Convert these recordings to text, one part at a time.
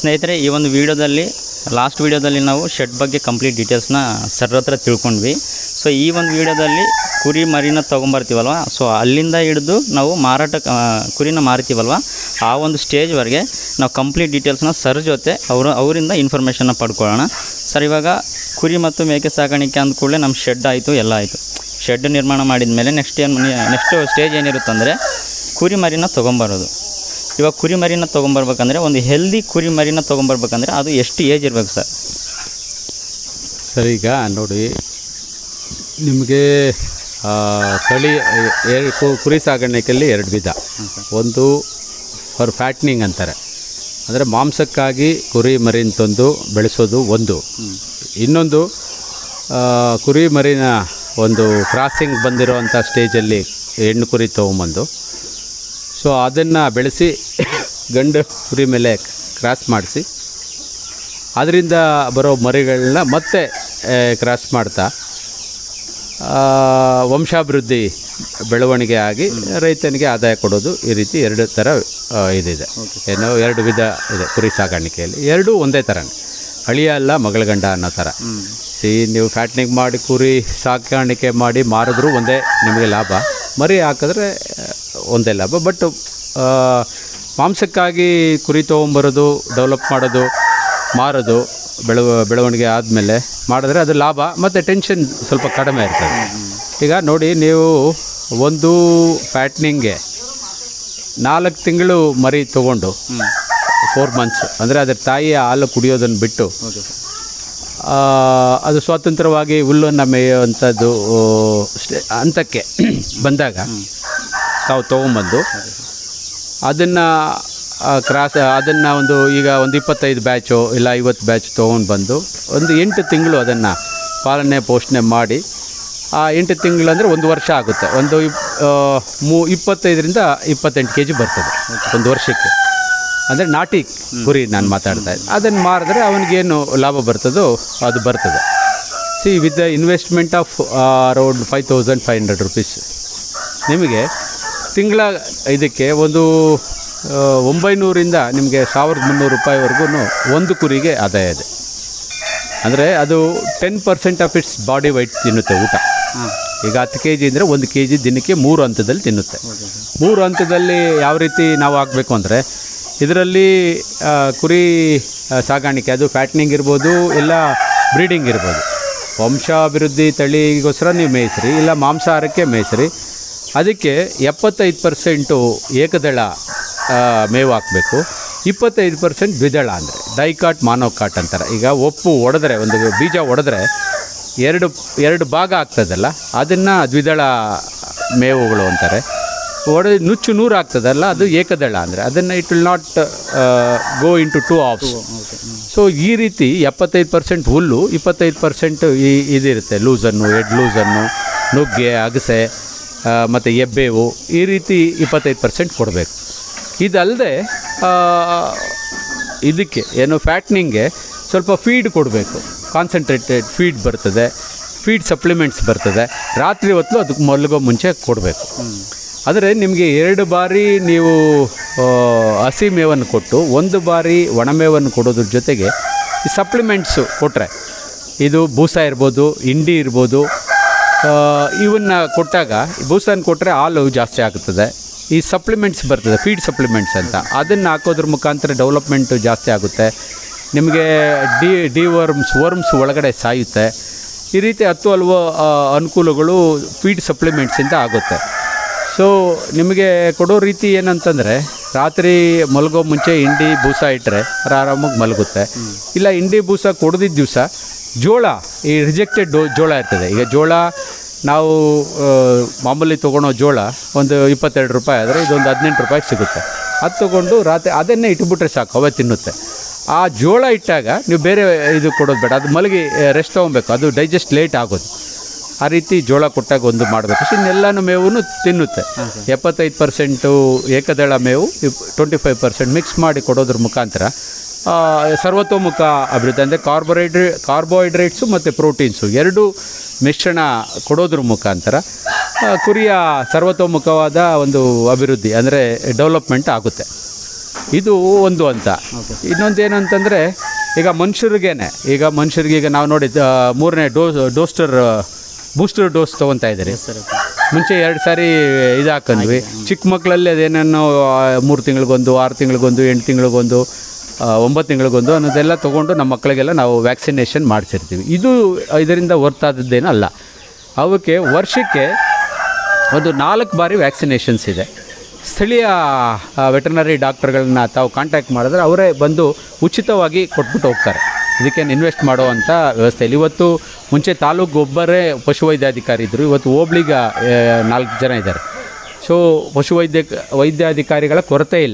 ಸ್ನೇಹಿತರೆ ಈ ಒಂದು ವಿಡಿಯೋದಲ್ಲಿ ಲಾಸ್ಟ್ ವಿಡಿಯೋದಲ್ಲಿ ನಾವು ಶೆಡ್ ಬಗ್ಗೆ ಕಂಪ್ಲೀಟ್ ಡೀಟೇಲ್ಸ್ನ ಸರ್ ಹತ್ರ ತಿಳ್ಕೊಂಡ್ವಿ ಸೊ ಈ ಒಂದು ವಿಡಿಯೋದಲ್ಲಿ ಕುರಿ ಮರಿನ ತೊಗೊಂಬರ್ತೀವಲ್ವ ಸೊ ಅಲ್ಲಿಂದ ಹಿಡಿದು ನಾವು ಮಾರಾಟ ಆ, ಕುರಿನ ಮಾರ್ತೀವಲ್ವ ಆ ಒಂದು ಸ್ಟೇಜ್ವರೆಗೆ ನಾವು ಕಂಪ್ಲೀಟ್ ಡೀಟೇಲ್ಸ್ನ ಸರ್ ಜೊತೆ ಅವರು ಅವರಿಂದ ಇನ್ಫಾರ್ಮೇಷನ್ನ ಪಡ್ಕೊಳ್ಳೋಣ ಸರ್ ಇವಾಗ ಕುರಿ ಮತ್ತು ಮೇಕೆ ಸಾಕಾಣಿಕೆ ಅಂದ ಕೂಡಲೇ ನಮ್ಮ ಶೆಡ್ ಆಯಿತು ಎಲ್ಲ ಆಯಿತು ಶೆಡ್ ನಿರ್ಮಾಣ ಮಾಡಿದ ಮೇಲೆ ನೆಕ್ಸ್ಟ್ ಏನು ನೆಕ್ಸ್ಟ್ ಸ್ಟೇಜ್ ಏನಿರುತ್ತಂದರೆ ಕುರಿ ಮರಿನ ತೊಗೊಂಬರೋದು ಇವಾಗ ಕುರಿ ಮರಿನ ತೊಗೊಂಬರ್ಬೇಕಂದ್ರೆ ಒಂದು ಹೆಲ್ದಿ ಕುರಿ ಮರಿನ ತೊಗೊಂಬರ್ಬೇಕಂದ್ರೆ ಅದು ಎಷ್ಟು ಏಜ್ ಇರಬೇಕು ಸರ್ ಸರ್ ಈಗ ನೋಡಿ ನಿಮಗೆ ಆ, ತಳಿ ಎರಡು ಕು- ಕುರಿ ಸಾಗಾಣಿಕೆಯಲ್ಲಿ ಎರಡು ವಿಧ ಒಂದು ಫಾರ್ ಫ್ಯಾಟ್ನಿಂಗ್ ಅಂತಾರೆ ಅಂದರೆ ಮಾಂಸಕ್ಕಾಗಿ ಕುರಿ ಮರಿನ ತಂದು ಬೆಳೆಸೋದು ಒಂದು ಇನ್ನೊಂದು ಆ, ಕುರಿ ಮರಿನ ಒಂದು ಕ್ರಾಸಿಂಗ್ ಬಂದಿರೋವಂಥ ಸ್ಟೇಜಲ್ಲಿ ಹೆಣ್ಣು ಕುರಿ ತೊಗೊಂಬಂದು ಸೊ ಅದನ್ನು ಬೆಳೆಸಿ ಗಂಡು ಕುರಿ ಮೇಲೆ ಕ್ರಾಸ್ ಮಾಡಿಸಿ ಅದರಿಂದ ಬರೋ ಮರಿಗಳನ್ನ ಮತ್ತೆ ಆ, ಕ್ರಾಸ್ ಮಾಡ್ತಾ ಆ, ವಂಶಾಭಿವೃದ್ಧಿ ಬೆಳವಣಿಗೆ ಆಗಿ ರೈತನಿಗೆ ಆದಾಯ ಕೊಡೋದು ಈ ರೀತಿ ಎರಡು ಥರ ಆ, ಇದಿದೆ ಏನೋ ಎರಡು ವಿಧ ಇದೆ ಕುರಿ ಸಾಗಾಣಿಕೆಯಲ್ಲಿ ಎರಡೂ ಒಂದೇ ಥರನೇ ಅಳಿಯ ಅಲ್ಲ ಮಗಳ ಗಂಡ ಅನ್ನೋ ಥರ ಸಿ ನೀವು ಫ್ಯಾಟ್ನಿಂಗ್ ಮಾಡಿ ಕುರಿ ಸಾಕಾಣಿಕೆ ಮಾಡಿ ಮಾರಿದ್ರೂ ಒಂದೇ ನಿಮಗೆ ಲಾಭ ಮರಿ ಹಾಕಿದ್ರೆ ಆ, ಒಂದೇ ಲಾಭ ಬಟ್ ಮಾಂಸಕ್ಕಾಗಿ ಕುರಿ ತೊಗೊಂಬರೋದು ಡೆವಲಪ್ ಮಾಡೋದು ಮಾರೋದು ಬೆಳವ ಬೆಳವಣಿಗೆ ಆದಮೇಲೆ ಮಾಡಿದ್ರೆ ಅದು ಲಾಭ ಮತ್ತು ಟೆನ್ಷನ್ ಸ್ವಲ್ಪ ಕಡಿಮೆ ಇರ್ತದೆ ಈಗ ನೋಡಿ ನೀವು ಒಂದು ಫ್ಯಾಟ್ನಿಂಗ್ಗೆ ನಾಲ್ಕು ತಿಂಗಳು ಮರಿ ತೊಗೊಂಡು ಫೋರ್ ಮಂತ್ಸ್ ಅಂದರೆ ಅದರ ತಾಯಿಯ ಹಾಲು ಕುಡಿಯೋದನ್ನು ಬಿಟ್ಟು ಆ, ಅದು ಸ್ವತಂತ್ರವಾಗಿ ಹುಲ್ಲನ್ನು ಮೇಯುವಂಥದ್ದು ಸ್ಟೇ- ಹಂತಕ್ಕೆ ಬಂದಾಗ ತಾವು ತೊಗೊಂಬಂದು ಅದನ್ನು ಕ್ರಾಸ್ ಅದನ್ನು ಒಂದು ಈಗ ಒಂದು ಇಪ್ಪತ್ತೈದು ಬ್ಯಾಚು ಇಲ್ಲ ಐವತ್ತು ಬ್ಯಾಚ್ ತೊಗೊಂಡು ಬಂದು ಒಂದು ಎಂಟು ತಿಂಗಳು ಅದನ್ನು ಪಾಲನೆ ಪೋಷಣೆ ಮಾಡಿ ಆ ಎಂಟು ತಿಂಗಳು ಅಂದರೆ ಒಂದು ವರ್ಷ ಆಗುತ್ತೆ ಒಂದು ಇಪ್ ಆ, ಮೂ ಇಪ್ಪತ್ತೈದರಿಂದ ಇಪ್ಪತ್ತೆಂಟು ಕೆ ಜಿ ಬರ್ತದೆ ಒಂದು ವರ್ಷಕ್ಕೆ ಅಂದರೆ ನಾಟಿ ಕುರಿ ನಾನು ಮಾತಾಡ್ತಾ ಇದ್ದೆ ಅದನ್ನು ಮಾರಿದ್ರೆ ಅವನಿಗೇನು ಲಾಭ ಬರ್ತದೋ ಅದು ಬರ್ತದೆ see with the investment of around five thousand five hundred rupees ನಿಮಗೆ ತಿಂಗಳ ಇದಕ್ಕೆ ಒಂದು ಆ, ಒಂಬೈನೂರಿಂದ ನಿಮಗೆ ಸಾವಿರದ ಮುನ್ನೂರು ರೂಪಾಯಿವರೆಗೂ ಒಂದು ಕುರಿಗೆ ಆದಾಯ ಇದೆ ಅಂದರೆ ಅದು ten percent of its body weight ತಿನ್ನುತ್ತೆ ಊಟ ಈಗ ಹತ್ತು ಕೆ ಜಿ ಅಂದರೆ ಒಂದು ಕೆ ಜಿ ದಿನಕ್ಕೆ ಮೂರು ಹಂತದಲ್ಲಿ ತಿನ್ನುತ್ತೆ ಮೂರು ಹಂತದಲ್ಲಿ ಯಾವ ರೀತಿ ನಾವು ಹಾಕಬೇಕು ಅಂದರೆ ಇದರಲ್ಲಿ ಆ, ಕುರಿ ಆ, ಸಾಗಾಣಿಕೆ ಅದು ಫ್ಯಾಟ್ನಿಂಗ್ ಇರ್ಬೋದು ಇಲ್ಲ ಬ್ರೀಡಿಂಗ್ ಇರ್ಬೋದು ವಂಶಾಭಿವೃದ್ಧಿ ತಳಿಗೋಸ್ಕರ ನೀವು ಮೇಯಿಸ್ರಿ ಇಲ್ಲ ಮಾಂಸಾಹಾರಕ್ಕೆ ಮೇಯಿಸ್ರಿ ಅದಕ್ಕೆ ಎಪ್ಪತ್ತೈದು ಪರ್ಸೆಂಟು ಏಕದಳ ಆ, ಮೇವು ಹಾಕಬೇಕು ಇಪ್ಪತ್ತೈದು ಪರ್ಸೆಂಟ್ ದ್ವಿದಳ ಅಂದರೆ ಡೈಕಾಟ್ ಮಾನೋಕಾಟ್ ಅಂತಾರೆ ಈಗ ಒಪ್ಪು ಒಡೆದ್ರೆ ಒಂದು ಬೀಜ ಒಡೆದ್ರೆ ಎರಡು ಎರಡು ಭಾಗ ಆಗ್ತದಲ್ಲ ಅದನ್ನು ದ್ವಿದಳ ಮೇವುಗಳು ಅಂತಾರೆ ಒಡೆ ನುಚ್ಚು ನೂರು ಆಗ್ತದಲ್ಲ ಅದು ಏಕದಳ ಅಂದರೆ ಅದನ್ನು it will not go into to offs so ಈ ರೀತಿ ಎಪ್ಪತ್ತೈದು ಪರ್ಸೆಂಟ್ ಹುಲ್ಲು ಇಪ್ಪತ್ತೈದು ಪರ್ಸೆಂಟ್ ಈ ಇದಿರುತ್ತೆ ಲೂಸನ್ನು ಎಡ್ ಲೂಸನ್ನು ನುಗ್ಗೆ ಅಗಸೆ ಮತ್ತು ಎಬ್ಬೇವು ಈ ರೀತಿ ಇಪ್ಪತ್ತೈದು ಪರ್ಸೆಂಟ್ ಕೊಡಬೇಕು ಇದಲ್ಲದೆ ಇದಕ್ಕೆ ಏನು ಫ್ಯಾಟ್ನಿಂಗ್ಗೆ ಸ್ವಲ್ಪ ಫೀಡ್ ಕೊಡಬೇಕು ಕಾನ್ಸಂಟ್ರೇಟೆಡ್ ಫೀಡ್ ಬರ್ತದೆ ಫೀಡ್ ಸಪ್ಲಿಮೆಂಟ್ಸ್ ಬರ್ತದೆ ರಾತ್ರಿ ಹೊತ್ತು ಅದಕ್ಕೆ ಮಲಗೋ ಮುಂಚೆ ಕೊಡಬೇಕು ಆದರೆ ನಿಮಗೆ ಎರಡು ಬಾರಿ ನೀವು ಆ, ಹಸಿ ಮೇವನ್ನು ಕೊಟ್ಟು ಒಂದು ಬಾರಿ ಒಣಮೇವನ್ನು ಕೊಡೋದ್ರ ಜೊತೆಗೆ ಈ ಸಪ್ಲಿಮೆಂಟ್ಸು ಕೊಟ್ಟರೆ ಇದು ಬೂಸ ಇರ್ಬೋದು ಇಂಡಿ ಇರ್ಬೋದು ಆ, ಇವನ್ನ ಕೊಟ್ಟಾಗ ಬೂಸನ್ನು ಕೊಟ್ಟರೆ ಹಾಲು ಜಾಸ್ತಿ ಆಗುತ್ತದೆ ಈ ಸಪ್ಲಿಮೆಂಟ್ಸ್ ಬರ್ತದೆ ಫೀಡ್ ಸಪ್ಲಿಮೆಂಟ್ಸ್ ಅಂತ ಅದನ್ನು ಹಾಕೋದ್ರ ಮುಖಾಂತರ ಡೆವಲಪ್ಮೆಂಟು ಜಾಸ್ತಿ ಆಗುತ್ತೆ ನಿಮಗೆ ಡಿ ಡಿ ವರ್ಮ್ಸ್ ವರ್ಮ್ಸ್ ಒಳಗಡೆ ಸಾಯುತ್ತೆ ಈ ರೀತಿ ಹತ್ತು ಹಲವು ಆ, ಅನುಕೂಲಗಳು ಫೀಡ್ ಸಪ್ಲಿಮೆಂಟ್ಸಿಂದ ಆಗುತ್ತೆ ಸೊ ನಿಮಗೆ ಕೊಡೋ ರೀತಿ ಏನಂತಂದರೆ ರಾತ್ರಿ ಮಲಗೋ ಮುಂಚೆ ಇಂಡಿ ಬೂಸ ಇಟ್ಟರೆ ಆರಾಮಾಗಿ ಮಲಗುತ್ತೆ ಇಲ್ಲ ಇಂಡಿ ಬೂಸ ಕೊಡದಿದ್ದ ದಿವಸ ಜೋಳ ಈ ರಿಜೆಕ್ಟೆಡ್ ಜೋಳ ಇರ್ತದೆ ಈಗ ಜೋಳ ನಾವು ಆ, ಮಾಮೂಲಿ ತೊಗೊಳೋ ಜೋಳ ಒಂದು ಇಪ್ಪತ್ತೆರಡು ರೂಪಾಯಿ ಆದರೆ ಇದೊಂದು ಹದಿನೆಂಟು ರೂಪಾಯಿ ಸಿಗುತ್ತೆ ಅದು ತೊಗೊಂಡು ರಾತ್ರಿ ಅದನ್ನೇ ಇಟ್ಬಿಟ್ರೆ ಸಾಕು ಅವೇ ತಿನ್ನುತ್ತೆ ಆ ಜೋಳ ಇಟ್ಟಾಗ ನೀವು ಬೇರೆ ಇದು ಕೊಡೋದು ಬೇಡ ಅದು ಮಲಗಿ ರೆಸ್ಟ್ ತೊಗೊಬೇಕು ಅದು ಡೈಜೆಸ್ಟ್ ಲೇಟ್ ಆಗೋದು ಆ ರೀತಿ ಜೋಳ ಕೊಟ್ಟಾಗ ಒಂದು ಮಾಡಬೇಕು ಇನ್ನೆಲ್ಲನೂ ಮೇವು ತಿನ್ನುತ್ತೆ ಎಪ್ಪತ್ತೈದು ಪರ್ಸೆಂಟು ಏಕದಳ ಮೇವು ಟ್ವೆಂಟಿ ಫೈವ್ ಪರ್ಸೆಂಟ್ ಮಿಕ್ಸ್ ಮಾಡಿ ಕೊಡೋದ್ರ ಮುಖಾಂತರ ಆ, ಸರ್ವತೋಮುಖ ಅಭಿವೃದ್ಧಿ ಅಂದರೆ ಕಾರ್ಬೋಹೈಡ್ರೇ ಕಾರ್ಬೋಹೈಡ್ರೇಟ್ಸು ಮತ್ತು ಪ್ರೋಟೀನ್ಸು ಎರಡು ಮಿಶ್ರಣ ಕೊಡೋದ್ರ ಮುಖಾಂತರ ಆ, ಕುರಿಯ ಸರ್ವತೋಮುಖವಾದ ಒಂದು ಅಭಿವೃದ್ಧಿ ಅಂದರೆ ಡೆವಲಪ್ಮೆಂಟ್ ಆಗುತ್ತೆ ಇದು ಒಂದು ಅಂತ ಇನ್ನೊಂದೇನು ಅಂತಂದರೆ ಈಗ ಮನುಷ್ಯರಿಗೇನೆ ಈಗ ಮನುಷ್ಯರಿಗೆ ಈಗ ನಾವು ನೋಡಿ ಆ, ಮೂರನೇ ಡೋಸ್ ಡೋಸ್ಟರ್ ಬೂಸ್ಟರ್ ಡೋಸ್ ತೊಗೊತಾ ಇದ್ದೀರಿ ಮುಂಚೆ ಎರಡು ಸಾರಿ ಇದು ಹಾಕೊಂಡ್ವಿ ಚಿಕ್ಕ ಮಕ್ಕಳಲ್ಲಿ ಅದೇನೇನೋ ಮೂರು ತಿಂಗಳಿಗೊಂದು ಆರು ತಿಂಗಳಿಗೊಂದು ಎಂಟು ತಿಂಗಳಿಗೊಂದು ಆ, ಒಂಬತ್ತು ತಿಂಗಳಿಗೊಂದು ಅನ್ನೋದೆಲ್ಲ ತೊಗೊಂಡು ನಮ್ಮ ಮಕ್ಕಳಿಗೆಲ್ಲ ನಾವು ವ್ಯಾಕ್ಸಿನೇಷನ್ ಮಾಡಿಸಿರ್ತೀವಿ ಇದು ಇದರಿಂದ ಹೊರ್ತಾದದ್ದೇನೂ ಅಲ್ಲ ಅವಕ್ಕೆ ವರ್ಷಕ್ಕೆ ಒಂದು ನಾಲ್ಕು ಬಾರಿ ವ್ಯಾಕ್ಸಿನೇಷನ್ಸ್ ಇದೆ ಸ್ಥಳೀಯ ವೆಟರ್ನರಿ ಡಾಕ್ಟರ್ಗಳನ್ನ ತಾವು ಕಾಂಟ್ಯಾಕ್ಟ್ ಮಾಡಿದ್ರೆ ಅವರೇ ಬಂದು ಉಚಿತವಾಗಿ ಕೊಟ್ಬಿಟ್ಟು ಹೋಗ್ತಾರೆ ಇದಕ್ಕೇನು ಇನ್ವೆಸ್ಟ್ ಮಾಡುವಂಥ ವ್ಯವಸ್ಥೆ ಇಲ್ಲ ಇವತ್ತು ಮುಂಚೆ ತಾಲೂಕು ಒಬ್ಬರೇ ಪಶುವೈದ್ಯಾಧಿಕಾರಿ ಇದ್ದರು ಇವತ್ತು ಹೋಬ್ಳಿಗ ನಾಲ್ಕು ಜನ ಇದ್ದಾರೆ ಸೊ ಪಶುವೈದ್ಯ ವೈದ್ಯಾಧಿಕಾರಿಗಳ ಕೊರತೆ ಇಲ್ಲ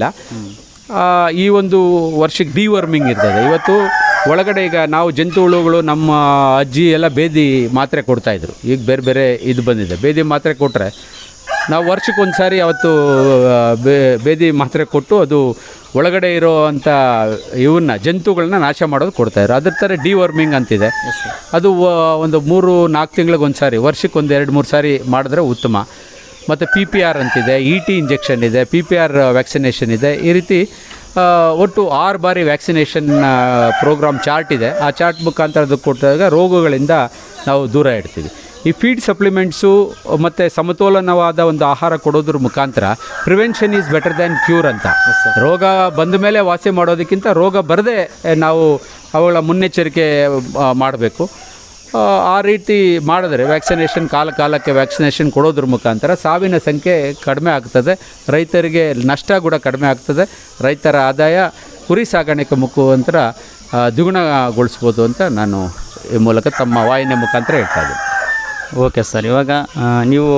ಆ, ಈ ಒಂದು ವರ್ಷಕ್ಕೆ ಡಿವರ್ಮಿಂಗ್ ಇರ್ತದೆ ಇವತ್ತು ಒಳಗಡೆ ಈಗ ನಾವು ಜಂತು ಹುಳುಗಳು ನಮ್ಮ ಅಜ್ಜಿ ಎಲ್ಲ ಬೇದಿ ಮಾತ್ರೆ ಕೊಡ್ತಾಯಿದ್ರು ಈಗ ಬೇರೆ ಬೇರೆ ಇದು ಬಂದಿದೆ ಬೇದಿ ಮಾತ್ರೆ ಕೊಟ್ಟರೆ ನಾವು ವರ್ಷಕ್ಕೆ ಒಂದು ಸಾರಿ ಅವತ್ತು ಆ, ಬೇ- ಬೇದಿ ಮಾತ್ರೆ ಕೊಟ್ಟು ಅದು ಒಳಗಡೆ ಇರೋ ಅಂಥ ಇವನ್ನ ಜಂತುಗಳನ್ನ ನಾಶ ಮಾಡೋದು ಕೊಡ್ತಾಯಿದ್ರು ಅದ್ರ ಥರ ಡಿವರ್ಮಿಂಗ್ ಅಂತಿದೆ ಅದು ವ- ಒಂದು ಮೂರು ನಾಲ್ಕು ತಿಂಗಳಿಗೆ ಒಂದು ಸಾರಿ ವರ್ಷಕ್ಕೆ ಒಂದು ಎರಡು ಮೂರು ಸಾರಿ ಮಾಡಿದ್ರೆ ಉತ್ತಮ ಮತ್ತು ಪಿ ಪಿ ಆರ್ ಅಂತಿದೆ ಇ ಟಿ ಇಂಜೆಕ್ಷನ್ ಇದೆ ಪಿ ಪಿ ಆರ್ ವ್ಯಾಕ್ಸಿನೇಷನ್ ಇದೆ ಈ ರೀತಿ ಆ, ಒಟ್ಟು ಆರು ಬಾರಿ ವ್ಯಾಕ್ಸಿನೇಷನ್ ಪ್ರೋಗ್ರಾಮ್ ಚಾರ್ಟ್ ಇದೆ ಆ ಚಾರ್ಟ್ ಮುಖಾಂತರ ಅದು ಕೊಟ್ಟಾಗ ರೋಗಗಳಿಂದ ನಾವು ದೂರ ಇಡ್ತೀವಿ ಈ ಫೀಡ್ ಸಪ್ಲಿಮೆಂಟ್ಸು ಮತ್ತು ಸಮತೋಲನವಾದ ಒಂದು ಆಹಾರ ಕೊಡೋದ್ರ ಮುಖಾಂತರ prevention is better than cure ಅಂತ ರೋಗ ಬಂದ ಮೇಲೆ ವಾಸಿ ಮಾಡೋದಕ್ಕಿಂತ ರೋಗ ಬರದೇ ನಾವು ಅವುಗಳ ಮುನ್ನೆಚ್ಚರಿಕೆ ಮಾಡಬೇಕು ಆ, ಆ ರೀತಿ ಮಾಡಿದ್ರೆ ವ್ಯಾಕ್ಸಿನೇಷನ್ ಕಾಲ ಕಾಲಕ್ಕೆ ವ್ಯಾಕ್ಸಿನೇಷನ್ ಕೊಡೋದ್ರ ಮುಖಾಂತರ ಸಾವಿನ ಸಂಖ್ಯೆ ಕಡಿಮೆ ಆಗ್ತದೆ ರೈತರಿಗೆ ನಷ್ಟ ಕೂಡ ಕಡಿಮೆ ಆಗ್ತದೆ ರೈತರ ಆದಾಯ ಕುರಿ ಸಾಗಾಣಿಕೆ ಮುಖಾಂತರ ಆ, ದ್ವಿಗುಣಗೊಳಿಸ್ಬೋದು ಅಂತ ನಾನು ಈ ಮೂಲಕ ತಮ್ಮ ವಾಹಿನಿಯ ಮುಖಾಂತರ ಹೇಳ್ತಾ ಇದ್ದೀನಿ ಓಕೆ ಸರ್ ಇವಾಗ ಆ, ನೀವು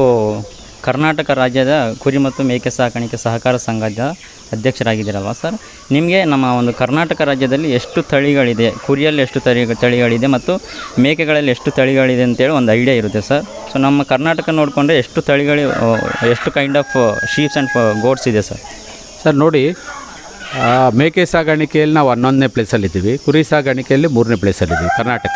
ಕರ್ನಾಟಕ ರಾಜ್ಯದ ಕುರಿ ಮತ್ತು ಮೇಕೆ ಸಾಕಾಣಿಕೆ ಸಹಕಾರ ಸಂಘದ ಅಧ್ಯಕ್ಷರಾಗಿದ್ದೀರಲ್ವ ಸರ್ ನಿಮಗೆ ನಮ್ಮ ಒಂದು ಕರ್ನಾಟಕ ರಾಜ್ಯದಲ್ಲಿ ಎಷ್ಟು ತಳಿಗಳಿದೆ ಕುರಿಯಲ್ಲಿ ಎಷ್ಟು ತಳಿ ತಳಿಗಳಿದೆ ಮತ್ತು ಮೇಕೆಗಳಲ್ಲಿ ಎಷ್ಟು ತಳಿಗಳಿದೆ ಅಂತೇಳಿ ಒಂದು ಐಡಿಯಾ ಇರುತ್ತೆ ಸರ್ ಸೊ ನಮ್ಮ ಕರ್ನಾಟಕ ನೋಡಿಕೊಂಡ್ರೆ ಎಷ್ಟು ತಳಿಗಳು ಆ, ಎಷ್ಟು kind of sheeps and goats ಇದೆ ಸರ್ ಸರ್ ನೋಡಿ ಆ, ಮೇಕೆ ಸಾಗಾಣಿಕೆಯಲ್ಲಿ ನಾವು ಹನ್ನೊಂದನೇ ಪ್ಲೇಸಲ್ಲಿದ್ದೀವಿ ಕುರಿ ಸಾಗಾಣಿಕೆಯಲ್ಲಿ ಮೂರನೇ ಪ್ಲೇಸಲ್ಲಿದ್ದೀವಿ ಕರ್ನಾಟಕ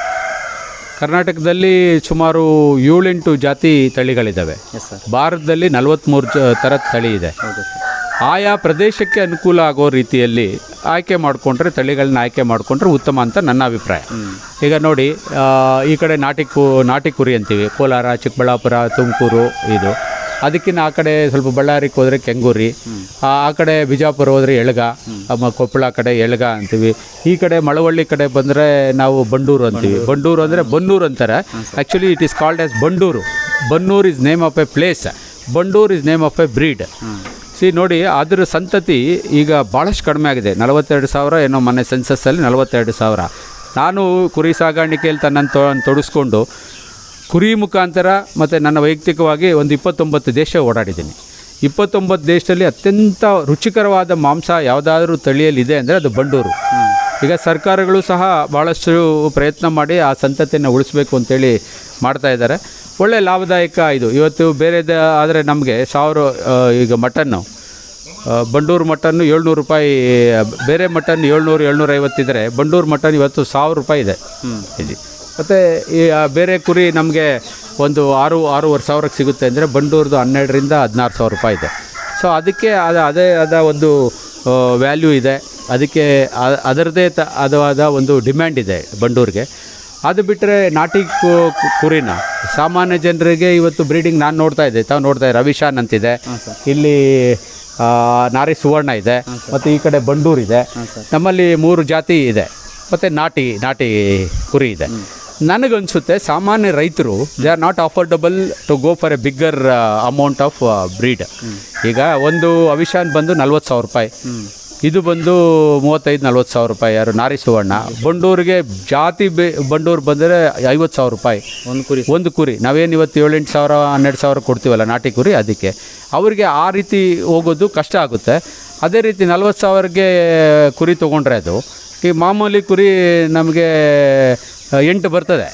ಕರ್ನಾಟಕದಲ್ಲಿ ಸುಮಾರು ಏಳೆಂಟು ಜಾತಿ ತಳಿಗಳಿದ್ದಾವೆ ಎಸ್ ಸರ್ ಭಾರತದಲ್ಲಿ ನಲವತ್ತ್ಮೂರು ಜ ಥರದ ತಳಿ ಇದೆ ಹೌದು ಸರ್ ಆಯಾ ಪ್ರದೇಶಕ್ಕೆ ಅನುಕೂಲ ಆಗೋ ರೀತಿಯಲ್ಲಿ ಆಯ್ಕೆ ಮಾಡಿಕೊಂಡ್ರೆ ತಳಿಗಳನ್ನ ಆಯ್ಕೆ ಮಾಡಿಕೊಂಡ್ರೆ ಉತ್ತಮ ಅಂತ ನನ್ನ ಅಭಿಪ್ರಾಯ ಈಗ ನೋಡಿ ಆ, ಈ ಕಡೆ ನಾಟಿ ಕು ನಾಟಿ ಕುರಿ ಅಂತೀವಿ ಕೋಲಾರ ಚಿಕ್ಕಬಳ್ಳಾಪುರ ತುಮಕೂರು ಇದು ಅದಕ್ಕಿಂತ ಆ ಕಡೆ ಸ್ವಲ್ಪ ಬಳ್ಳಾರಿಗೆ ಹೋದರೆ ಕೆಂಗೂರಿ ಆ ಆ ಕಡೆ ಬಿಜಾಪುರ ಹೋದರೆ ಎಳ್ಗ ಅಮ್ಮ ಕೊಪ್ಪಳ ಕಡೆ ಎಳ್ಗ ಅಂತೀವಿ ಈ ಕಡೆ ಮಳವಳ್ಳಿ ಕಡೆ ಬಂದರೆ ನಾವು ಬಂಡೂರು ಅಂತೀವಿ ಬಂಡೂರು ಅಂದರೆ ಬನ್ನೂರು ಅಂತಾರೆ actually it is called as Bandur Bannur is name of a place Bandur is name of a breed see ನೋಡಿ ಅದರ ಸಂತತಿ ಈಗ ಭಾಳಷ್ಟು ಕಡಿಮೆ ಆಗಿದೆ ನಲವತ್ತೆರಡು ಸಾವಿರ ಏನೋ ಮೊನ್ನೆ ಸೆನ್ಸಸ್ಸಲ್ಲಿ ನಲವತ್ತೆರಡು ಸಾವಿರ ನಾನು ಕುರಿ ಸಾಗಾಣಿಕೆಯಲ್ಲಿ ತನ್ನನ್ನು ತೊ ತೊಡಗಿಸ್ಕೊಂಡು ಕುರಿ ಮುಖಾಂತರ ಮತ್ತು ನನ್ನ ವೈಯಕ್ತಿಕವಾಗಿ ಒಂದು ಇಪ್ಪತ್ತೊಂಬತ್ತು ದೇಶ ಓಡಾಡಿದ್ದೀನಿ ಇಪ್ಪತ್ತೊಂಬತ್ತು ದೇಶದಲ್ಲಿ ಅತ್ಯಂತ ರುಚಿಕರವಾದ ಮಾಂಸ ಯಾವುದಾದ್ರೂ ತಳಿಯಲ್ಲಿ ಇದೆ ಅಂದರೆ ಅದು ಬಂಡೂರು ಈಗ ಸರ್ಕಾರಗಳು ಸಹ ಭಾಳಷ್ಟು ಪ್ರಯತ್ನ ಮಾಡಿ ಆ ಸಂತತಿಯನ್ನು ಉಳಿಸ್ಬೇಕು ಅಂತೇಳಿ ಮಾಡ್ತಾ ಇದ್ದಾರೆ ಒಳ್ಳೆ ಲಾಭದಾಯಕ ಇದು ಇವತ್ತು ಬೇರೆದ ಆದರೆ ನಮಗೆ ಸಾವಿರ ಆ, ಈಗ ಮಟನ್ನು ಆ, ಬಂಡೂರು ಮಟನ್ನು ಏಳ್ನೂರು ರೂಪಾಯಿ ಬೇರೆ ಮಟನ್ ಏಳ್ನೂರು ಏಳ್ನೂರೈವತ್ತಿದ್ರೆ ಬಂಡೂರು ಮಟನ್ ಇವತ್ತು ಸಾವಿರ ರೂಪಾಯಿ ಇದೆ ಕೆಜಿ ಮತ್ತು ಈ ಆ, ಬೇರೆ ಕುರಿ ನಮಗೆ ಒಂದು ಆರು ಆರೂವರೆ ಸಾವಿರಕ್ಕೆ ಸಿಗುತ್ತೆ ಅಂದರೆ ಬಂಡೂರ್ದು ಹನ್ನೆರಡರಿಂದ ಹದಿನಾರು ಸಾವಿರ ರೂಪಾಯಿ ಇದೆ ಸೊ ಅದಕ್ಕೆ ಅದು ಅದೇ ಆದ ಒಂದು ವ್ಯಾಲ್ಯೂ ಇದೆ ಅದಕ್ಕೆ ಆ- ಅದರದ್ದೇ ತ ಅದವಾದ ಒಂದು ಡಿಮ್ಯಾಂಡ್ ಇದೆ ಬಂಡೂರಿಗೆ ಅದು ಬಿಟ್ಟರೆ ನಾಟಿ ಕು- ಕು- ಕುರಿನ ಸಾಮಾನ್ಯ ಜನರಿಗೆ ಇವತ್ತು ಬ್ರೀಡಿಂಗ್ ನಾನು ನೋಡ್ತಾ ಇದ್ದೆ ತಾವು ನೋಡ್ತಾ ಇದ್ದೆ ರವಿಶಾನ್ ಅಂತಿದೆ ಇಲ್ಲಿ ಆ, ನಾರಿ ಸುವರ್ಣ ಇದೆ ಮತ್ತು ಈ ಕಡೆ ಬಂಡೂರ್ ಇದೆ ನಮ್ಮಲ್ಲಿ ಮೂರು ಜಾತಿ ಇದೆ ಮತ್ತು ನಾಟಿ ನಾಟಿ ಕುರಿ ಇದೆ ನನಗನ್ಸುತ್ತೆ ಸಾಮಾನ್ಯ ರೈತರು they are not affordable to go for a bigger amount of breed ಈಗ ಒಂದು ಅವಿಶಾನ್ ಬಂದು ನಲ್ವತ್ತು ಸಾವಿರ ರೂಪಾಯಿ ಇದು ಬಂದು ಮೂವತ್ತೈದು ನಲ್ವತ್ತು ಸಾವಿರ ರೂಪಾಯಿ ಯಾರು ನಾರಿ ಸುವರ್ಣ ಬಂಡೂರಿಗೆ ಜಾತಿ ಬೆ ಬಂಡೂರು ಬಂದರೆ ಐವತ್ತು ಸಾವಿರ ರೂಪಾಯಿ ಒಂದು ಕುರಿ ಒಂದು ಕುರಿ ನಾವೇನು ಇವತ್ತು ಏಳೆಂಟು ಸಾವಿರ ಹನ್ನೆರಡು ಸಾವಿರ ಕೊಡ್ತೀವಲ್ಲ ನಾಟಿ ಕುರಿ ಅದಕ್ಕೆ ಅವರಿಗೆ ಆ ರೀತಿ ಹೋಗೋದು ಕಷ್ಟ ಆಗುತ್ತೆ ಅದೇ ರೀತಿ ನಲ್ವತ್ತು ಸಾವಿರಕ್ಕೆ ಕುರಿ ತೊಗೊಂಡ್ರೆ ಅದು ಈ ಮಾಮೂಲಿ ಕುರಿ ನಮಗೆ ಎಂಟು ಬರ್ತದೆ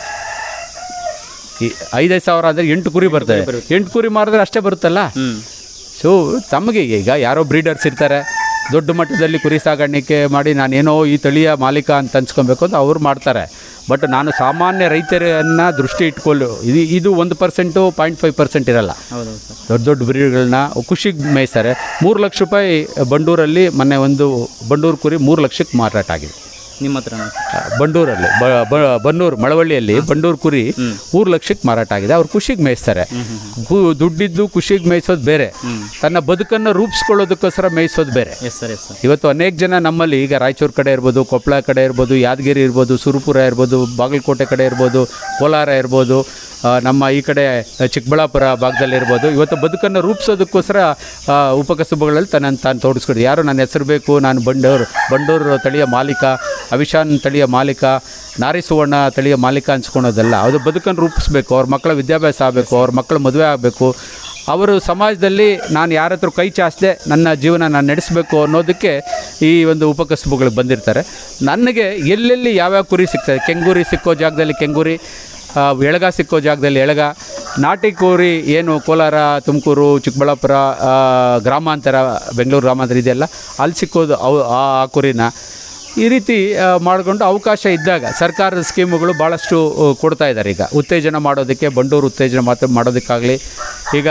ಈ ಐದೈದು ಸಾವಿರ ಅಂದರೆ ಎಂಟು ಕುರಿ ಬರ್ತದೆ ಎಂಟು ಕುರಿ ಮಾರಿದ್ರೆ ಅಷ್ಟೇ ಬರುತ್ತಲ್ಲ ಹ್ಞೂ ಸೊ ತಮಗೆ ಈಗ ಯಾರೋ ಬ್ರೀಡರ್ಸ್ ಇರ್ತಾರೆ ದೊಡ್ಡ ಮಟ್ಟದಲ್ಲಿ ಕುರಿ ಸಾಗಾಣಿಕೆ ಮಾಡಿ ನಾನೇನೋ ಈ ತಳಿಯ ಮಾಲೀಕ ಅಂತ ಅನ್ಸ್ಕೊಬೇಕು ಅಂತ ಅವ್ರು ಮಾಡ್ತಾರೆ ಬಟ್ ನಾನು ಸಾಮಾನ್ಯ ರೈತರನ್ನು ದೃಷ್ಟಿ ಇಟ್ಕೊಳ್ಳು ಇದು ಇದು ಒಂದು ಪರ್ಸೆಂಟು ಪಾಯಿಂಟ್ ಫೈವ್ ಪರ್ಸೆಂಟ್ ಇರಲ್ಲ ಹೌದೌದು ಸರ್ ದೊಡ್ಡ ದೊಡ್ಡ ಬ್ರೀಡ್ಗಳನ್ನ ಖುಷಿಗೆ ಮೇಯ್ತಾರೆ ಮೂರು ಲಕ್ಷ ರೂಪಾಯಿ ಬಂಡೂರಲ್ಲಿ ಮೊನ್ನೆ ಒಂದು ಬಂಡೂರು ಕುರಿ ಮೂರು ಲಕ್ಷಕ್ಕೆ ಮಾರಾಟ ಆಗಿದೆ ನಿಮ್ಮ ಹತ್ರ ಆ, ಬಂಡೂರಲ್ಲಿ ಬ ಬ- ಬನ್ನೂರು ಮಳವಳ್ಳಿಯಲ್ಲಿ ಬಂಡೂರು ಕುರಿ ಮೂರು ಲಕ್ಷಕ್ಕೆ ಮಾರಾಟ ಆಗಿದೆ ಅವ್ರು ಖುಷಿಗೆ ಮೇಯಿಸ್ತಾರೆ ಕು- ದುಡ್ಡಿದ್ದು ಖುಷಿಗೆ ಮೇಯಿಸೋದು ಬೇರೆ ತನ್ನ ಬದುಕನ್ನು ರೂಪಿಸ್ಕೊಳ್ಳೋದಕ್ಕೋಸ್ಕರ ಮೇಯಿಸೋದು ಬೇರೆ ಎಸ್ ಸರ್ ಎಸ್ ಸರ್ ಇವತ್ತು ಅನೇಕ ಜನ ನಮ್ಮಲ್ಲಿ ಈಗ ರಾಯಚೂರು ಕಡೆ ಇರ್ಬೋದು ಕೊಪ್ಪಳ ಕಡೆ ಇರ್ಬೋದು ಯಾದಗಿರಿ ಇರ್ಬೋದು ಸುರಪುರ ಇರ್ಬೋದು ಬಾಗಲಕೋಟೆ ಕಡೆ ಇರ್ಬೋದು ಕೋಲಾರ ಇರ್ಬೋದು ಆ, ನಮ್ಮ ಈ ಕಡೆ ಚಿಕ್ಕಬಳ್ಳಾಪುರ ಭಾಗದಲ್ಲಿ ಇರ್ಬೋದು ಇವತ್ತು ಬದುಕನ್ನು ರೂಪಿಸೋದಕ್ಕೋಸ್ಕರ ಆ, ಉಪಕಸಬುಗಳಲ್ಲಿ ತನ್ನ ತಾನು ತೋಡಿಸ್ಕೊಡಿ ಯಾರು ನನ್ನ ಹೆಸರು ಬೇಕು ನಾನು ಬಂಡೂರು ಬಂಡೂರು ತಳಿಯ ಮಾಲೀಕ ಅವಿಶಾನ್ ತಳಿಯ ಮಾಲೀಕ ನಾರಿ ಸುವರ್ಣ ತಳಿಯ ಮಾಲೀಕ ಅನ್ಸ್ಕೊಳೋದಲ್ಲ ಅದು ಬದುಕನ್ನು ರೂಪಿಸ್ಬೇಕು ಅವ್ರ ಮಕ್ಕಳ ವಿದ್ಯಾಭ್ಯಾಸ ಆಗಬೇಕು ಅವ್ರ ಮಕ್ಕಳ ಮದುವೆ ಆಗಬೇಕು ಅವರು ಸಮಾಜದಲ್ಲಿ ನಾನು ಯಾರ ಹತ್ರ ಕೈ ಚಾಚದೆ ನನ್ನ ಜೀವನ ನಾನು ನಡೆಸಬೇಕು ಅನ್ನೋದಕ್ಕೆ ಈ ಒಂದು ಉಪಕಸಬುಗಳಿಗೆ ಬಂದಿರ್ತಾರೆ ನನಗೆ ಎಲ್ಲೆಲ್ಲಿ ಯಾವ್ಯಾವ ಕುರಿ ಸಿಗ್ತದೆ ಕೆಂಗೂರಿ ಸಿಕ್ಕೋ ಜಾಗದಲ್ಲಿ ಕೆಂಗೂರಿ ಆ, ಎಳಗ ಸಿಕ್ಕೋ ಜಾಗದಲ್ಲಿ ಎಳಗ ನಾಟಿ ಕೋರಿ ಏನು ಕೋಲಾರ ತುಮಕೂರು ಚಿಕ್ಕಬಳ್ಳಾಪುರ ಆ, ಗ್ರಾಮಾಂತರ ಬೆಂಗಳೂರು ಗ್ರಾಮಾಂತರ ಇದೆಯಲ್ಲ ಅಲ್ಲಿ ಸಿಕ್ಕೋದು ಅವು ಆ ಆ ಕುರಿನ ಈ ರೀತಿ ಆ, ಮಾಡಿಕೊಂಡು ಅವಕಾಶ ಇದ್ದಾಗ ಸರ್ಕಾರದ ಸ್ಕೀಮುಗಳು ಭಾಳಷ್ಟು ಆ, ಕೊಡ್ತಾ ಇದ್ದಾರೆ ಈಗ ಉತ್ತೇಜನ ಮಾಡೋದಕ್ಕೆ ಬಂಡೂರು ಉತ್ತೇಜನ ಮಾತ್ರ ಮಾಡೋದಕ್ಕಾಗಲಿ ಈಗ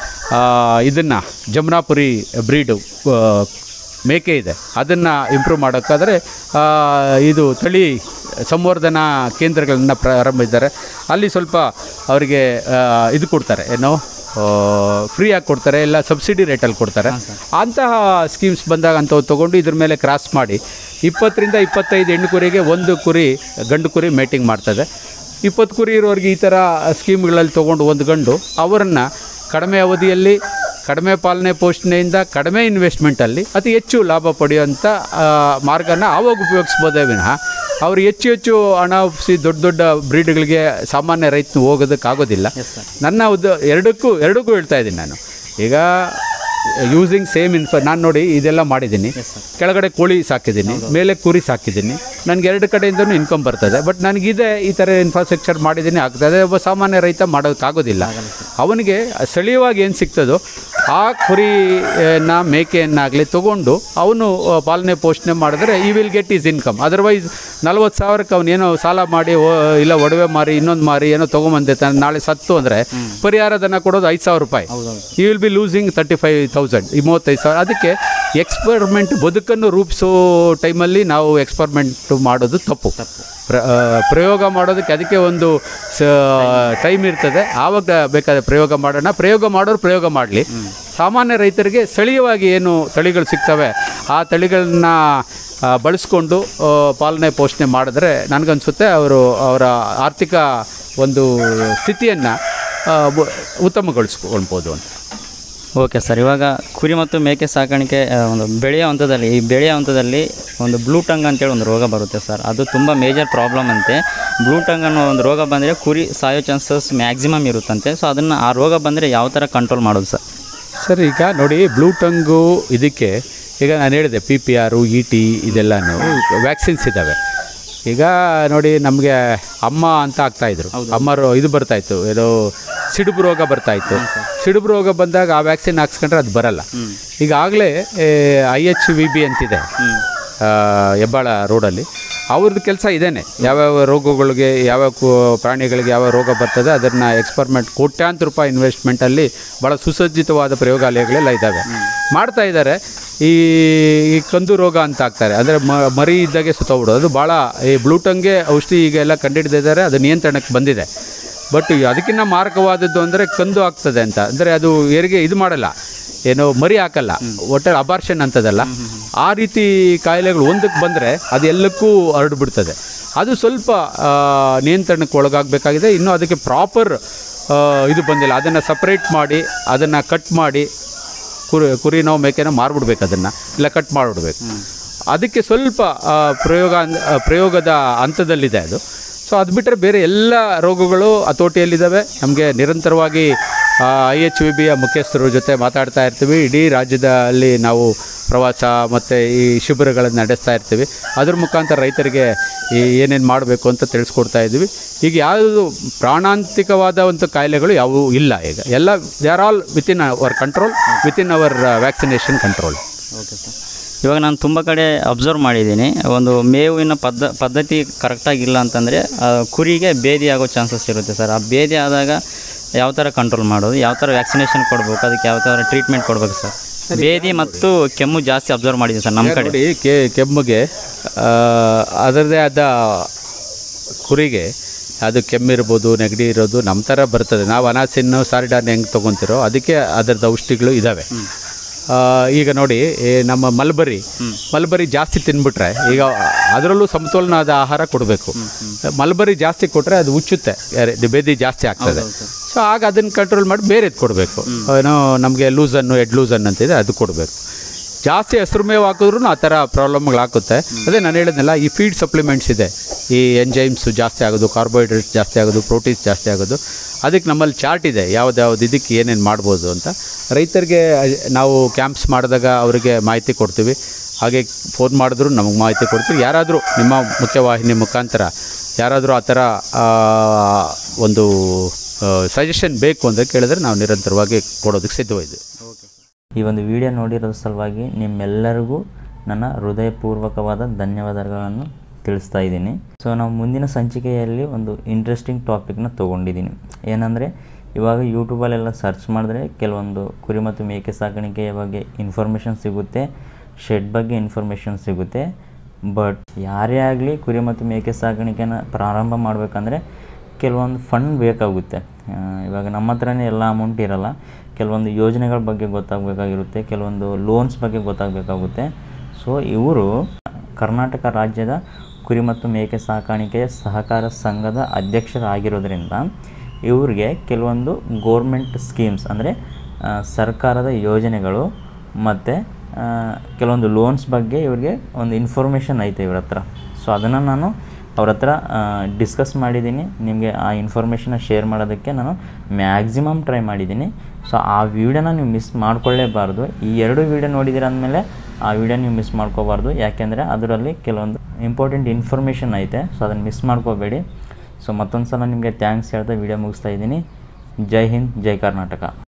ಇದನ್ನು ಜಮುನಾಪುರಿ ಬ್ರೀಡು ಆ, ಮೇಕೆ ಇದೆ ಅದನ್ನು ಇಂಪ್ರೂವ್ ಮಾಡೋಕ್ಕಾದರೆ ಆ, ಇದು ತಳಿ ಸಂವರ್ಧನಾ ಕೇಂದ್ರಗಳನ್ನು ಪ್ರಾರಂಭಿಸಿದ್ದಾರೆ ಅಲ್ಲಿ ಸ್ವಲ್ಪ ಅವರಿಗೆ ಆ, ಇದು ಕೊಡ್ತಾರೆ ಏನು ಫ್ರೀಯಾಗಿ ಕೊಡ್ತಾರೆ ಇಲ್ಲ ಸಬ್ಸಿಡಿ ರೇಟಲ್ಲಿ ಕೊಡ್ತಾರೆ ಅಂತಹ ಸ್ಕೀಮ್ಸ್ ಬಂದಾಗ ಅಂಥವು ತೊಗೊಂಡು ಇದ್ರ ಮೇಲೆ ಕ್ರಾಸ್ ಮಾಡಿ ಇಪ್ಪತ್ತರಿಂದ ಇಪ್ಪತ್ತೈದು ಹೆಣ್ಣು ಕುರಿಗೆ ಒಂದು ಕುರಿ ಗಂಡು ಕುರಿ ಮೇಟಿಂಗ್ ಮಾಡ್ತದೆ ಇಪ್ಪತ್ತು ಕುರಿ ಇರೋರಿಗೆ ಈ ಥರ ಸ್ಕೀಮ್ಗಳಲ್ಲಿ ತೊಗೊಂಡು ಒಂದು ಗಂಡು ಅವರನ್ನು ಕಡಿಮೆ ಅವಧಿಯಲ್ಲಿ ಕಡಿಮೆ ಪಾಲನೆ ಪೋಷಣೆಯಿಂದ ಕಡಿಮೆ ಇನ್ವೆಸ್ಟ್ಮೆಂಟಲ್ಲಿ ಅತಿ ಹೆಚ್ಚು ಲಾಭ ಪಡೆಯುವಂಥ ಆ, ಮಾರ್ಗನ ಆವಾಗ ಉಪಯೋಗಿಸ್ಬೋದೇ ವಿನಃ ಅವರು ಹೆಚ್ಚು ಹೆಚ್ಚು ಹಣ ಒಪ್ಪಿಸಿ ದೊಡ್ಡ ದೊಡ್ಡ ಬ್ರೀಡ್ಗಳಿಗೆ ಸಾಮಾನ್ಯ ರೈತನು ಹೋಗೋದಕ್ಕಾಗೋದಿಲ್ಲ ಎಸ್ ಸರ್ ನನ್ನ ಉದ್ದ ಎರಡಕ್ಕೂ ಎರಡಕ್ಕೂ ಹೇಳ್ತಾ ಇದ್ದೀನಿ ನಾನು ಈಗ ಯೂಸಿಂಗ್ ಸೇಮ್ ಇನ್ಫ ನಾನು ನೋಡಿ ಇದೆಲ್ಲ ಮಾಡಿದ್ದೀನಿ ಎಸ್ ಸರ್ ಕೆಳಗಡೆ ಕೋಳಿ ಸಾಕಿದ್ದೀನಿ ಮೇಲೆ ಕುರಿ ಸಾಕಿದ್ದೀನಿ ನನಗೆ ಎರಡು ಕಡೆಯಿಂದನೂ ಇನ್ಕಮ್ ಬರ್ತದೆ ಬಟ್ ನನಗಿದೆ ಈ ಥರ ಇನ್ಫ್ರಾಸ್ಟ್ರಕ್ಚರ್ ಮಾಡಿದ್ದೀನಿ ಆಗ್ತದೆ ಒಬ್ಬ ಸಾಮಾನ್ಯ ರೈತ ಮಾಡೋಕ್ಕಾಗೋದಿಲ್ಲ ಅವನಿಗೆ ಸ್ಥಳೀಯವಾಗಿ ಏನು ಸಿಗ್ತದೋ ಆ ಕುರಿನ ಮೇಕೆಯನ್ನಾಗಲಿ ತೊಗೊಂಡು ಅವನು ಆ, ಪಾಲನೆ ಪೋಷಣೆ ಮಾಡಿದ್ರೆ he will get his income otherwise ನಲ್ವತ್ತು ಸಾವಿರಕ್ಕೆ ಅವನು ಏನೋ ಸಾಲ ಮಾಡಿ ಓ, ಇಲ್ಲ ಒಡವೆ ಮಾರಿ ಇನ್ನೊಂದು ಮಾರಿ ಏನೋ ತೊಗೊಂಬಂದೆ ತಾನು ನಾಳೆ ಸತ್ತು ಅಂದರೆ ಪರಿಹಾರಧನ ಕೊಡೋದು ಐದು ಸಾವಿರ ರೂಪಾಯಿ ಹೌದೌದು you will be losing thirty five thousand ಈ ಮೂವತ್ತೈದು ಸಾವಿರ ಅದಕ್ಕೆ ಎಕ್ಸ್ಪರಿಮೆಂಟ್ ಬದುಕನ್ನು ರೂಪಿಸೋ ಟೈಮಲ್ಲಿ ನಾವು ಎಕ್ಸ್ಪರಿಮೆಂಟ್ ಮಾಡೋದು ತಪ್ಪು ಪ್ರ ಆ, ಪ್ರಯೋಗ ಮಾಡೋದಕ್ಕೆ ಅದಕ್ಕೆ ಒಂದು ಸ ಟೈಮ್ ಇರ್ತದೆ ಆವಾಗ ಬೇಕಾದ ಪ್ರಯೋಗ ಮಾಡೋಣ ಪ್ರಯೋಗ ಮಾಡೋರು ಪ್ರಯೋಗ ಮಾಡಲಿ ಸಾಮಾನ್ಯ ರೈತರಿಗೆ ಸ್ಥಳೀಯವಾಗಿ ಏನು ತಳಿಗಳು ಸಿಗ್ತವೆ ಆ ತಳಿಗಳನ್ನ ಆ, ಬಳಸ್ಕೊಂಡು ಆ, ಪಾಲನೆ ಪೋಷಣೆ ಮಾಡಿದ್ರೆ ನನಗನ್ಸುತ್ತೆ ಅವರು ಅವರ ಆರ್ಥಿಕ ಒಂದು ಸ್ಥಿತಿಯನ್ನು ಉತ್ತಮಗೊಳಿಸ್ಕೊಳ್ಬೋದು ಅಂತ ಓಕೆ ಸರ್ ಇವಾಗ ಕುರಿ ಮತ್ತು ಮೇಕೆ ಸಾಕಾಣಿಕೆ ಆ, ಒಂದು ಬೆಳೆಯೋ ಹಂತದಲ್ಲಿ ಈ ಬೆಳೆಯೋ ಹಂತದಲ್ಲಿ ಒಂದು ಬ್ಲೂ ಟಂಗ್ ಅಂತೇಳಿ ಒಂದು ರೋಗ ಬರುತ್ತೆ ಸರ್ ಅದು ತುಂಬ ಮೇಜರ್ ಪ್ರಾಬ್ಲಮ್ ಅಂತೆ ಬ್ಲೂ ಟಂಗ್ ಅನ್ನೋ ಒಂದು ರೋಗ ಬಂದರೆ ಕುರಿ ಸಾಯೋ ಚಾನ್ಸಸ್ ಮ್ಯಾಕ್ಸಿಮಮ್ ಇರುತ್ತಂತೆ ಸೊ ಅದನ್ನು ಆ ರೋಗ ಬಂದರೆ ಯಾವ ಥರ ಕಂಟ್ರೋಲ್ ಮಾಡೋದು ಸರ್ ಸರ್ ಈಗ ನೋಡಿ ಬ್ಲೂ ಟಂಗು ಇದಕ್ಕೆ ಈಗ ನಾನು ಹೇಳಿದೆ P P R E T ಇದೆಲ್ಲನೂ ವ್ಯಾಕ್ಸಿನ್ಸ್ ಇದ್ದಾವೆ ಈಗ ನೋಡಿ ನಮಗೆ ಅಮ್ಮ ಅಂತ ಆಗ್ತಾಯಿದ್ರು ಅಮ್ಮರು ಇದು ಬರ್ತಾಯಿತ್ತು ಏನೋ ಸಿಡುಬು ರೋಗ ಬರ್ತಾಯಿತ್ತು ಸಿಡುಬು ರೋಗ ಬಂದಾಗ ಆ ವ್ಯಾಕ್ಸಿನ್ ಹಾಕ್ಸ್ಕೊಂಡ್ರೆ ಅದು ಬರಲ್ಲ ಈಗಾಗಲೇ ಐ ಎಚ್ ವಿ ಬಿ ಅಂತಿದೆ ಆ, ಹೆಬ್ಬಾಳ ರೋಡಲ್ಲಿ ಅವ್ರದ್ದು ಕೆಲಸ ಇದೇನೆ ಯಾವ್ಯಾವ ರೋಗಗಳಿಗೆ ಯಾವ್ಯಾವ ಕು- ಪ್ರಾಣಿಗಳಿಗೆ ಯಾವ ರೋಗ ಬರ್ತದೆ ಅದನ್ನು ಎಕ್ಸ್ಪರಿಮೆಂಟ್ ಕೋಟ್ಯಾಂತರ ರೂಪಾಯಿ ಇನ್ವೆಸ್ಟ್ಮೆಂಟಲ್ಲಿ ಭಾಳ ಸುಸಜ್ಜಿತವಾದ ಪ್ರಯೋಗಾಲಯಗಳೆಲ್ಲ ಇದ್ದಾವೆ ಮಾಡ್ತಾ ಇದ್ದಾರೆ ಈ ಈ ಕಂದು ರೋಗ ಅಂತ ಆಗ್ತಾರೆ ಅಂದರೆ ಮರಿ ಇದ್ದಾಗೆ ಸುತ್ತೋಗ್ಬಿಡೋದು ಅದು ಭಾಳ ಈ ಬ್ಲೂಟಂಗೆ ಔಷಧಿ ಈಗ ಎಲ್ಲ ಕಂಡುಹಿಡಿದಿದ್ದಾರೆ ಅದು ನಿಯಂತ್ರಣಕ್ಕೆ ಬಂದಿದೆ ಬಟ್ ಅದಕ್ಕಿಂತ ಮಾರಕವಾದದ್ದು ಅಂದರೆ ಕಂದು ಆಗ್ತದೆ ಅಂತ ಅಂದರೆ ಅದು ಏರಿಗೆ ಇದು ಮಾಡಲ್ಲ ಏನು ಮರಿ ಹಾಕಲ್ಲ ಒಟ್ಟಲ್ಲಿ ಅಬಾರ್ಷನ್ ಅಂತದಲ್ಲ ಆ ರೀತಿ ಕಾಯಿಲೆಗಳು ಒಂದಕ್ಕೆ ಬಂದರೆ ಅದು ಎಲ್ಲಕ್ಕೂ ಹರಡು ಬಿಡ್ತದೆ ಅದು ಸ್ವಲ್ಪ ಆ, ನಿಯಂತ್ರಣಕ್ಕೆ ಒಳಗಾಗಬೇಕಾಗಿದೆ ಇನ್ನು ಅದಕ್ಕೆ ಪ್ರಾಪರ್ ಇದು ಬಂದಿಲ್ಲ ಅದನ್ನು ಸಪ್ರೇಟ್ ಮಾಡಿ ಅದನ್ನು ಕಟ್ ಮಾಡಿ ಕುರಿ ಕುರಿನೋ ಮೇಕೆನೋ ಮಾರ್ಬಿಡ್ಬೇಕು ಅದನ್ನು ಇಲ್ಲ ಕಟ್ ಮಾಡಿಬಿಡ್ಬೇಕು ಅದಕ್ಕೆ ಸ್ವಲ್ಪ ಆ, ಪ್ರಯೋಗ ಅಂದ್- ಆ, ಪ್ರಯೋಗದ ಹಂತದಲ್ಲಿದೆ ಅದು ಸೊ ಅದು ಬಿಟ್ಟರೆ ಬೇರೆ ಎಲ್ಲ ರೋಗಗಳು ಹತೋಟಿಯಲ್ಲಿದ್ದಾವೆ ನಮಗೆ ನಿರಂತರವಾಗಿ ಐ ಎಚ್ ವಿ ಬಿಯ ಮುಖ್ಯಸ್ಥರ ಜೊತೆ ಮಾತಾಡ್ತಾ ಇರ್ತೀವಿ ಇಡೀ ರಾಜ್ಯದಲ್ಲಿ ನಾವು ಪ್ರವಾಸ ಮತ್ತು ಈ ಶಿಬಿರಗಳನ್ನು ನಡೆಸ್ತಾ ಇರ್ತೀವಿ ಅದ್ರ ಮುಖಾಂತರ ರೈತರಿಗೆ ಈ ಏನೇನು ಮಾಡಬೇಕು ಅಂತ ತಿಳಿಸ್ಕೊಡ್ತಾ ಇದ್ದೀವಿ ಈಗ ಯಾವುದು ಪ್ರಾಣಾಂತಿಕವಾದ ಒಂದು ಕಾಯಿಲೆಗಳು ಯಾವುವು ಇಲ್ಲ ಈಗ ಎಲ್ಲ they are all within our control within our vaccination control okay sir ಇವಾಗ ನಾನು ತುಂಬ ಕಡೆ ಅಬ್ಸರ್ವ್ ಮಾಡಿದ್ದೀನಿ ಒಂದು ಮೇವಿನ ಪದ್ಧ ಪದ್ಧತಿ ಕರೆಕ್ಟಾಗಿಲ್ಲ ಅಂತಂದರೆ ಕುರಿಗೆ ಬೇದಿ ಆಗೋ ಚಾನ್ಸಸ್ ಇರುತ್ತೆ ಸರ್ ಆ ಬೇದಿ ಆದಾಗ ಯಾವ ಥರ ಕಂಟ್ರೋಲ್ ಮಾಡೋದು ಯಾವ ಥರ ವ್ಯಾಕ್ಸಿನೇಷನ್ ಕೊಡ್ಬೇಕು ಅದಕ್ಕೆ ಯಾವ ಥರ ಟ್ರೀಟ್ಮೆಂಟ್ ಕೊಡ್ಬೇಕು ಸರ್ ಬೇದಿ ಮತ್ತು ಕೆಮ್ಮು ಜಾಸ್ತಿ ಅಬ್ಸರ್ವ್ ಮಾಡಿದ್ದೀನಿ ಸರ್ ನಮ್ಮ ಕಡೆ ನೋಡಿ ಕೆ ಕೆಮ್ಮಿಗೆ ಆ, ಅದರದೇ ಆದ ಕುರಿಗೆ ಅದು ಕೆಮ್ಮಿರ್ಬೋದು ನೆಗಡಿ ಇರೋದು ನಮ್ಮ ಥರ ಬರ್ತದೆ ನಾವು ಅನಾಸಿನ್ನು ಸಾರಿಡಾನ್ ಹೆಂಗೆ ತೊಗೊತಿರೋ ಅದಕ್ಕೆ ಅದರದ್ದು ಔಷಧಿಗಳು ಇದ್ದಾವೆ ಆ, ಈಗ ನೋಡಿ ಈ ನಮ್ಮ ಮಲ್ಬರಿ ಮಲ್ಬರಿ ಜಾಸ್ತಿ ತಿನ್ಬಿಟ್ರೆ ಈಗ ಅದರಲ್ಲೂ ಸಮತೋಲನವಾದ ಆಹಾರ ಕೊಡಬೇಕು ಮಲ್ಬರಿ ಜಾಸ್ತಿ ಕೊಟ್ಟರೆ ಅದು ಉಚ್ಚುತ್ತೆ ಯಾರೇ- ಬೇದಿ ಜಾಸ್ತಿ ಆಗ್ತದೆ ಸೊ ಆಗ ಅದನ್ನು ಕಂಟ್ರೋಲ್ ಮಾಡಿ ಬೇರೆದು ಕೊಡಬೇಕು ಏನೋ ನಮಗೆ ಲೂಸನ್ನು ಎಡ್ ಲೂಸನ್ ಅಂತಿದೆ ಅದು ಕೊಡಬೇಕು ಜಾಸ್ತಿ ಹಸಿರು ಮೇವು ಹಾಕಿದ್ರು ಆ ಥರ ಪ್ರಾಬ್ಲಮ್ಗಳು ಹಾಕುತ್ತೆ ಅದೇ ನಾನು ಹೇಳಿದ್ನಲ್ಲ ಈ ಫೀಡ್ ಸಪ್ಲಿಮೆಂಟ್ಸ್ ಇದೆ ಈ ಎಂಜೈಮ್ಸ್ ಜಾಸ್ತಿ ಆಗೋದು ಕಾರ್ಬೋಹೈಡ್ರೇಟ್ಸ್ ಜಾಸ್ತಿ ಆಗೋದು ಪ್ರೋಟೀನ್ಸ್ ಜಾಸ್ತಿ ಆಗೋದು ಅದಕ್ಕೆ ನಮ್ಮಲ್ಲಿ ಚಾರ್ಟ್ ಇದೆ ಯಾವ್ದು ಇದಕ್ಕೆ ಏನೇನು ಮಾಡ್ಬೋದು ಅಂತ ರೈತರಿಗೆ ನಾವು ಕ್ಯಾಂಪ್ಸ್ ಮಾಡಿದಾಗ ಅವರಿಗೆ ಮಾಹಿತಿ ಕೊಡ್ತೀವಿ ಹಾಗೆ ಫೋನ್ ಮಾಡಿದ್ರು ನಮಗೆ ಮಾಹಿತಿ ಕೊಡ್ತೀವಿ ಯಾರಾದರೂ ನಿಮ್ಮ ಮುಖ್ಯವಾಹಿನಿ ಮುಖಾಂತರ ಯಾರಾದರೂ ಆ ಥರ ಆ, ಒಂದು ಸಜೆಷನ್ ಬೇಕು ಅಂತ ಕೇಳಿದ್ರೆ ನಾವು ನಿರಂತರವಾಗಿ ಕೊಡೋದಕ್ಕೆ ಸಿದ್ಧವಿದ್ದೀವಿ ಈ ಒಂದು ವಿಡಿಯೋ ನೋಡಿರೋದ್ರ ಸಲುವಾಗಿ ನಿಮ್ಮೆಲ್ಲರಿಗೂ ನನ್ನ ಹೃದಯಪೂರ್ವಕವಾದ ಧನ್ಯವಾದಗಳನ್ನು ತಿಳಿಸ್ತಾ ಇದ್ದೀನಿ ಸೊ ನಾವು ಮುಂದಿನ ಸಂಚಿಕೆಯಲ್ಲಿ ಒಂದು ಇಂಟ್ರೆಸ್ಟಿಂಗ್ ಟಾಪಿಕ್ನ ತೊಗೊಂಡಿದ್ದೀನಿ ಏನಂದರೆ ಇವಾಗ ಯೂಟ್ಯೂಬಲ್ಲೆಲ್ಲ ಸರ್ಚ್ ಮಾಡಿದ್ರೆ ಕೆಲವೊಂದು ಕುರಿ ಮತ್ತು ಮೇಕೆ ಸಾಕಾಣಿಕೆಯ ಬಗ್ಗೆ ಇನ್ಫಾರ್ಮೇಷನ್ ಸಿಗುತ್ತೆ ಶೆಡ್ ಬಗ್ಗೆ ಇನ್ಫಾರ್ಮೇಷನ್ ಸಿಗುತ್ತೆ ಬಟ್ ಯಾರೇ ಆಗಲಿ ಕುರಿ ಮತ್ತು ಮೇಕೆ ಸಾಕಾಣಿಕೆನ ಪ್ರಾರಂಭ ಮಾಡಬೇಕಂದ್ರೆ ಕೆಲವೊಂದು ಫಂಡ್ ಬೇಕಾಗುತ್ತೆ ಆ, ಇವಾಗ ನಮ್ಮ ಹತ್ರನೇ ಎಲ್ಲ ಅಮೌಂಟ್ ಇರಲ್ಲ ಕೆಲವೊಂದು ಯೋಜನೆಗಳ ಬಗ್ಗೆ ಗೊತ್ತಾಗಬೇಕಾಗಿರುತ್ತೆ ಕೆಲವೊಂದು ಲೋನ್ಸ್ ಬಗ್ಗೆ ಗೊತ್ತಾಗಬೇಕಾಗುತ್ತೆ ಸೊ ಇವರು ಕರ್ನಾಟಕ ರಾಜ್ಯದ ಕುರಿ ಮತ್ತು ಮೇಕೆ ಸಾಕಾಣಿಕೆಯ ಸಹಕಾರ ಸಂಘದ ಅಧ್ಯಕ್ಷರಾಗಿರೋದ್ರಿಂದ ಇವ್ರಿಗೆ ಕೆಲವೊಂದು ಗೋರ್ಮೆಂಟ್ ಸ್ಕೀಮ್ಸ್ ಅಂದರೆ ಸರ್ಕಾರದ ಯೋಜನೆಗಳು ಮತ್ತು ಕೆಲವೊಂದು ಲೋನ್ಸ್ ಬಗ್ಗೆ ಇವ್ರಿಗೆ ಒಂದು ಇನ್ಫಾರ್ಮೇಷನ್ ಐತೆ ಇವ್ರ ಹತ್ರ ಸೊ ಅದನ್ನು ನಾನು ಅವ್ರ ಹತ್ರ ಡಿಸ್ಕಸ್ ಮಾಡಿದ್ದೀನಿ ನಿಮಗೆ ಆ ಇನ್ಫಾರ್ಮೇಷನ್ನ ಶೇರ್ ಮಾಡೋದಕ್ಕೆ ನಾನು ಮ್ಯಾಕ್ಸಿಮಮ್ ಟ್ರೈ ಮಾಡಿದ್ದೀನಿ ಸೊ ಆ ವಿಡಿಯೋನ ನೀವು ಮಿಸ್ ಮಾಡ್ಕೊಳ್ಳೇಬಾರ್ದು ಈ ಎರಡು ವಿಡಿಯೋ ನೋಡಿದ್ದೀರ ಅಂದಮೇಲೆ ಆ ವಿಡಿಯೋ ನೀವು ಮಿಸ್ ಮಾಡ್ಕೋಬಾರ್ದು ಯಾಕೆಂದರೆ ಅದರಲ್ಲಿ ಕೆಲವೊಂದು ಇಂಪಾರ್ಟೆಂಟ್ ಇನ್ಫಾರ್ಮೇಷನ್ ಐತೆ ಸೊ ಅದನ್ನು ಮಿಸ್ ಮಾಡ್ಕೋಬೇಡಿ ಸೊ ಮತ್ತೊಂದು ಸಲ ನಿಮಗೆ ಥ್ಯಾಂಕ್ಸ್ ಹೇಳ್ತಾ ವಿಡಿಯೋ ಮುಗಿಸ್ತಾ ಇದ್ದೀನಿ ಜೈ ಹಿಂದ್ ಜೈ ಕರ್ನಾಟಕ